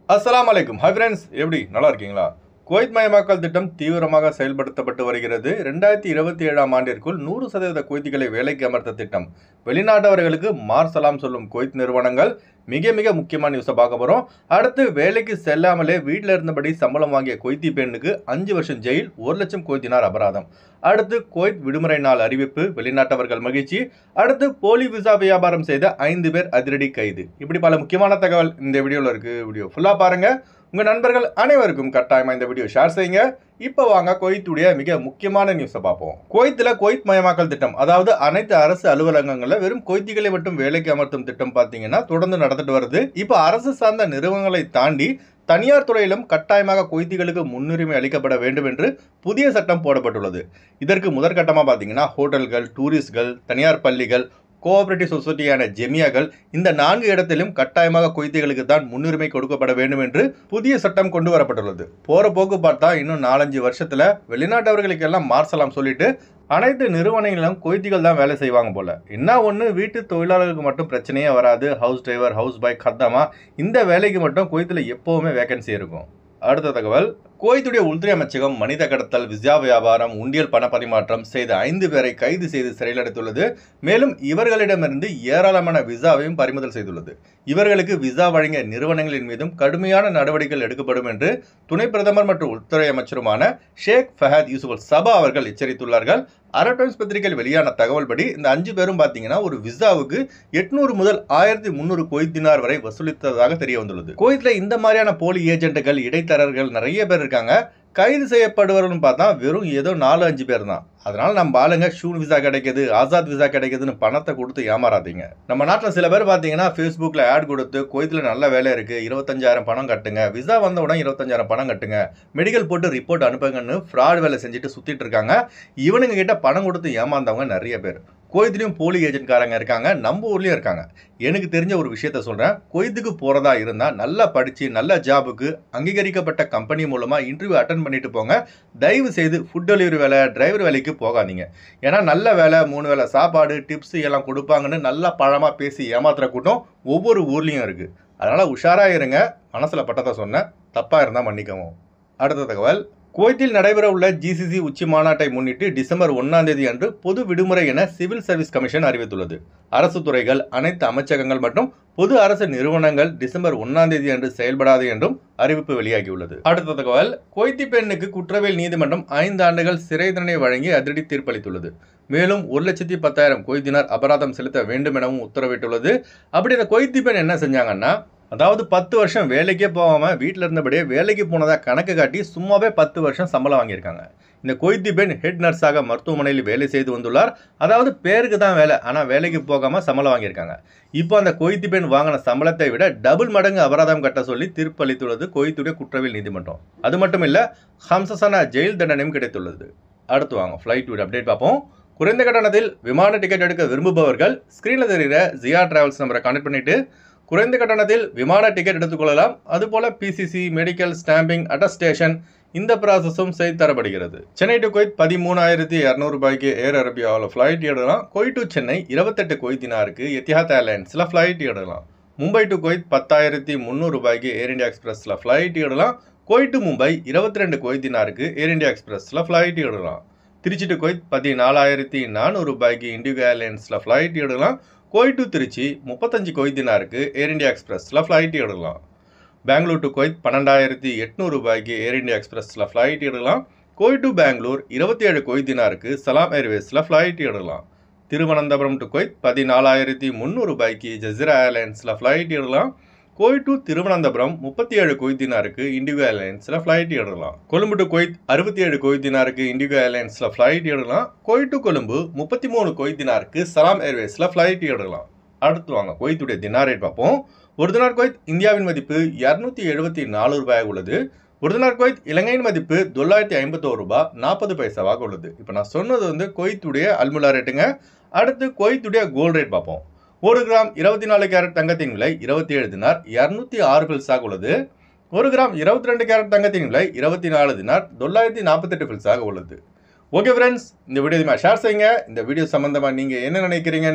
அஸ்ஸலாமு அலைக்கும் hi friends எப்படி நல்லா இருக்கீங்களா குவைத் மயமாக்கல் திட்டம் தீவிரமாக செயல்படுத்தப்பட்டு வருகிறது ரெண்டாயிரத்தி இருபத்தி ஏழாம் ஆண்டிற்குள் நூறு சதவீத குவைத்திகளை வேலைக்கு அமர்த்த திட்டம் வெளிநாட்டவர்களுக்கு மார்சலாம் சொல்லும் குவைத் நிறுவனங்கள் மிக மிக முக்கியமான நியூஸை பார்க்க போகிறோம் அடுத்து வேலைக்கு செல்லாமலே வீட்டில் இருந்தபடி சம்பளம் வாங்கிய குவைத்தி பெண்ணுக்கு அஞ்சு வருஷம் ஜெயில் ஒரு லட்சம் குவைத்தினார் அபராதம் அடுத்து குவைத் விடுமுறை நாள் அறிவிப்பு வெளிநாட்டவர்கள் மகிழ்ச்சி அடுத்து போலி விசா வியாபாரம் செய்த ஐந்து பேர் அதிரடி கைது இப்படி பல முக்கியமான தகவல் இந்த வீடியோவில் இருக்குது வீடியோ ஃபுல்லாக பாருங்கள் உங்கள் நண்பர்கள் அனைவருக்கும் கட்டாயமாக இந்த வீடியோ ஷேர் செய்யுங்க இப்போ வாங்க குவைத்துடைய மிக முக்கியமான நியூஸை பார்ப்போம் குவைத்தில் குவைத் மயமாக்கல் திட்டம் அதாவது அனைத்து அரசு அலுவலகங்களில் வெறும் குவைத்திகளை மட்டும் வேலைக்கு அமர்த்தும் திட்டம் பார்த்தீங்கன்னா தொடர்ந்து நடந்துட்டு வருது இப்போ அரசு சார்ந்த நிறுவனங்களை தாண்டி தனியார் துறையிலும் கட்டாயமாக குவைத்திகளுக்கு முன்னுரிமை அளிக்கப்பட வேண்டும் என்று புதிய சட்டம் போடப்பட்டுள்ளது இதற்கு முதற்கட்டமாக பார்த்தீங்கன்னா ஹோட்டல்கள் டூரிஸ்ட்கள் தனியார் பள்ளிகள் கோஆபரேட்டிவ் சொசைட்டியான ஜெமியாக்கள் இந்த நான்கு இடத்திலும் கட்டாயமாக குவைத்திகளுக்கு தான் முன்னுரிமை கொடுக்கப்பட வேண்டும் என்று புதிய சட்டம் கொண்டு வரப்பட்டுள்ளது போற போக்கு பார்த்தா இன்னும் நாலஞ்சு வருஷத்துல வெளிநாட்டவர்களுக்கெல்லாம் மார்சலாம் சொல்லிட்டு அனைத்து நிறுவனங்களிலும் குவைத்திகள் தான் வேலை செய்வாங்க போல என்ன ஒன்று வீட்டு தொழிலாளர்களுக்கு மட்டும் பிரச்சனையே வராது ஹவுஸ் டிரைவர் ஹவுஸ் பாய் கத்தாமா இந்த வேலைக்கு மட்டும் குவைத்தில் எப்போவுமே வேகன்சி இருக்கும் அடுத்த தகவல் குவைத்துடைய உள்துறை அமைச்சகம் மனித கடத்தல் விசா வியாபாரம் உண்டியல் பண பரிமாற்றம் செய்த ஐந்து பேரை கைது செய்து சிறையில் அடைத்துள்ளது மேலும் இவர்களிடமிருந்து ஏராளமான விசாவையும் பறிமுதல் செய்துள்ளது இவர்களுக்கு விசா வழங்கிய நிறுவனங்களின் மீதும் கடுமையான நடவடிக்கைகள் எடுக்கப்படும் என்று துணை பிரதமர் மற்றும் உள்துறை அமைச்சருமான ஷேக் ஃபஹத் யூசுப் சபா அவர்கள் எச்சரித்துள்ளார்கள் அரப் டைம்ஸ் பத்திரிகையில் வெளியான தகவல் படி இந்த அஞ்சு பேரும் பார்த்தீங்கன்னா ஒரு விசாவுக்கு எட்நூறு முதல் ஆயிரத்தி முந்நூறு கொய்தினார் வரை வசூலித்ததாக தெரிய வந்துள்ளது குவைத்தில் இந்த மாதிரியான போலி ஏஜென்ட்டுகள் இடைத்தரகர்கள் நிறைய பேர் இருக்காங்க கைது செய்யப்படுவர்கள்னு பார்த்தா வெறும் ஏதோ நாலு அஞ்சு பேர் தான் அதனால நம்ம ஆளுங்க ஷூன் விசா கிடைக்குது ஆசாத் விசா கிடைக்குதுன்னு பணத்தை கொடுத்து ஏமாறாதீங்க நம்ம நாட்டில் சில பேர் பார்த்தீங்கன்னா ஃபேஸ்புக்கில் ஆட் கொடுத்து கோயத்தில் நல்ல வேலை இருக்குது இருபத்தஞ்சாயிரம் பணம் கட்டுங்க விசா வந்த உடனே இருபத்தஞ்சாயிரம் பணம் கட்டுங்க மெடிக்கல் போட்டு ரிப்போர்ட் அனுப்புங்கன்னு ஃப்ராட் வேலை செஞ்சுட்டு சுற்றிட்டு இருக்காங்க இவனுங்க கிட்ட பணம் கொடுத்து ஏமாந்தவங்க நிறைய பேர் கோயத்துலேயும் போலி ஏஜென்ட்காரங்க இருக்காங்க நம்ம ஊர்லேயும் இருக்காங்க எனக்கு தெரிஞ்ச ஒரு விஷயத்த சொல்கிறேன் கொய்த்துக்கு போகிறதா இருந்தால் நல்லா படித்து நல்ல ஜாபுக்கு அங்கீகரிக்கப்பட்ட கம்பெனி மூலமாக இன்டர்வியூ அட்டன் பண்ணிட்டு போங்க தயவு செய்து ஃபுட் டெலிவரி வேலை டிரைவர் வேலைக்கு போகாதீங்க ஏன்னா நல்ல வேலை மூணு வேலை சாப்பாடு டிப்ஸ் எல்லாம் கொடுப்பாங்கன்னு நல்லா பழமாக பேசி ஏமாத்துற கூட்டம் ஒவ்வொரு ஊர்லேயும் இருக்குது அதனால் உஷாராக இருங்க மனசில் பட்டதை சொன்னேன் தப்பாக இருந்தால் மன்னிக்கவும் அடுத்த தகவல் குவைத்தில் நடைபெற உள்ள ஜிசிசி உச்சி மாநாட்டை முன்னிட்டு டிசம்பர் ஒன்றாம் தேதி அன்று பொது விடுமுறை என சிவில் சர்வீஸ் கமிஷன் அறிவித்துள்ளது அரசு துறைகள் அனைத்து அமைச்சகங்கள் மற்றும் பொது அரசு நிறுவனங்கள் டிசம்பர் ஒன்றாம் தேதி அன்று செயல்படாது என்றும் அறிவிப்பு வெளியாகியுள்ளது அடுத்த தகவல் குவைத்தி பெண்ணுக்கு குற்றவியல் நீதிமன்றம் ஐந்து ஆண்டுகள் சிறை தண்டனை வழங்கி அதிரடி தீர்ப்பளித்துள்ளது மேலும் ஒரு லட்சத்தி பத்தாயிரம் கொய்தினார் அபராதம் செலுத்த வேண்டும் எனவும் உத்தரவிட்டுள்ளது அப்படி இந்த கொய்த்தி பெண் என்ன செஞ்சாங்கன்னா அதாவது பத்து வருஷம் வேலைக்கே போகாமல் வீட்டில் இருந்தபடியே வேலைக்கு போனதாக கணக்கு காட்டி சும்மாவே பத்து வருஷம் சம்பளம் வாங்கியிருக்காங்க இந்த கொய்தி பெண் ஹெட் நர்ஸாக மருத்துவமனையில் வேலை செய்து வந்துள்ளார் அதாவது பேருக்கு தான் வேலை ஆனால் வேலைக்கு போகாமல் சம்பளம் வாங்கியிருக்காங்க இப்போ அந்த கொய்தி பெண் வாங்கின சம்பளத்தை விட டபுள் மடங்கு அபராதம் கட்ட சொல்லி தீர்ப்பளித்துள்ளது கொய்த்துடைய குற்றவியல் நீதிமன்றம் அது மட்டும் இல்லை ஹம்சசனா ஜெயில் தண்டனையும் கிடைத்துள்ளது அடுத்து வாங்க ஃப்ளைட் வீடு அப்டேட் பார்ப்போம் குறைந்த கட்டணத்தில் விமான டிக்கெட் எடுக்க விரும்புபவர்கள் ஸ்க்ரீனில் தெரிகிற ஜியா டிராவல்ஸ் நம்பரை கான்டெக்ட் பண்ணிட்டு குறைந்த கட்டணத்தில் விமான டிக்கெட் எடுத்துக்கொள்ளலாம் அதுபோல பிசிசி மெடிக்கல் ஸ்டாம்பிங் அட்டஸ்டேஷன் இந்த ப்ராசஸும் செய்து தரப்படுகிறது சென்னை டு கொய்த் பதிமூணாயிரத்தி இரநூறு ரூபாய்க்கு ஏர் அரபியாவில் ஃப்ளைட் எடுக்கலாம் கொய் டு சென்னை இருபத்தெட்டு கொய்தினாருக்கு எத்திஹாத் ஏர்லைன்ஸில் ஃப்ளைட் எடுக்கலாம் மும்பை டு கொய்த் பத்தாயிரத்தி முந்நூறு ரூபாய்க்கு ஏர் இந்தியா எக்ஸ்பிரஸில் ஃப்ளைட் எடுக்கலாம் கொய் டு மும்பை இருபத்தி ரெண்டு கொய்தினாருக்கு ஏர் இந்தியா எக்ஸ்பிரஸில் ஃப்ளைட் எடுக்கலாம் திருச்சி டு கொய்த் பதினாலாயிரத்தி நானூறு ரூபாய்க்கு இண்டிகோ ஏர்லைன்ஸில் ஃப்ளைட் எடுக்கலாம் கோய் டு திருச்சி முப்பத்தஞ்சு கொய்தினாருக்கு ஏர் இந்தியா எக்ஸ்பிரஸில் ஃப்ளைட் எடுக்கலாம் பெங்களூர் டு கொய்த் பன்னெண்டாயிரத்தி எட்நூறு ரூபாய்க்கு ஏர் இந்தியா எக்ஸ்பிரஸில் ஃப்ளைட் எடுக்கலாம் கோய் டு பெங்களூர் இருபத்தி ஏழு கொய்தினாருக்கு சலாம் ஏர்வேஸில் ஃப்ளைட் எடுக்கலாம் திருவனந்தபுரம் டு கொய்த் பதினாலாயிரத்தி முந்நூறு ரூபாய்க்கு ஜசிரா ஏர்லைன்ஸில் ஃப்ளைட் எடுக்கலாம் கோய் டு திருவனந்தபுரம் முப்பத்தி ஏழு கொய்தினாருக்கு இண்டிகோ ஏர்லைன்ஸில் ஃப்ளைட் எடுக்கலாம் கொழும்பு டு கொய்த் அறுபத்தி ஏழு கொய்தினாருக்கு இண்டிகோ ஏர்லைன்ஸில் ஃப்ளைட் எடுக்கலாம் கோய் டு கொழும்பு முப்பத்தி மூணு கொய்தினாருக்கு சலாம் ஏர்வேஸில் ஃப்ளைட் எடுக்கலாம் அடுத்து வாங்க கொய்த்துடைய தினார் ரேட் பார்ப்போம் ஒரு தினார் கொய்த் இந்தியாவின் மதிப்பு இரநூத்தி எழுபத்தி நாலு ரூபாயாக உள்ளது ஒரு தினார் கொய்த் இலங்கையின் மதிப்பு தொள்ளாயிரத்தி ஐம்பத்தோரு ரூபாய் நாற்பது பைசாவாக உள்ளது இப்போ நான் சொன்னது வந்து கொய்த்துடைய அல்முலா ரேட்டுங்க அடுத்து கொய்த்துடைய கோல்ட் ரேட் பார்ப்போம் ஒரு கிராம் இருபத்தி நாலு கேரட் தங்கத்தின் விலை இருபத்தி ஏழு தினார் இரநூத்தி ஆறு பில்ஸாக உள்ளது ஒரு கிராம் இருபத்தி ரெண்டு கேரட் தங்கத்தின் விலை இருபத்தி நாலு தினார் தொள்ளாயிரத்தி நாற்பத்தெட்டு பில்ஸாக உள்ளது ஓகே ஃப்ரெண்ட்ஸ் இந்த வீடியோ ஷேர் செய்யுங்க இந்த வீடியோ சம்மந்தமாக நீங்கள் என்ன நினைக்கிறீங்கன்னு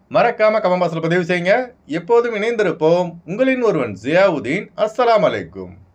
மறக்காம கமெண்ட் பாக்ஸில் பதிவு செய்யுங்க எப்போதும் இணைந்திருப்போம் உங்களின் ஒருவன் ஜியாவுதீன் அஸ்ஸலாமு அலைக்கும்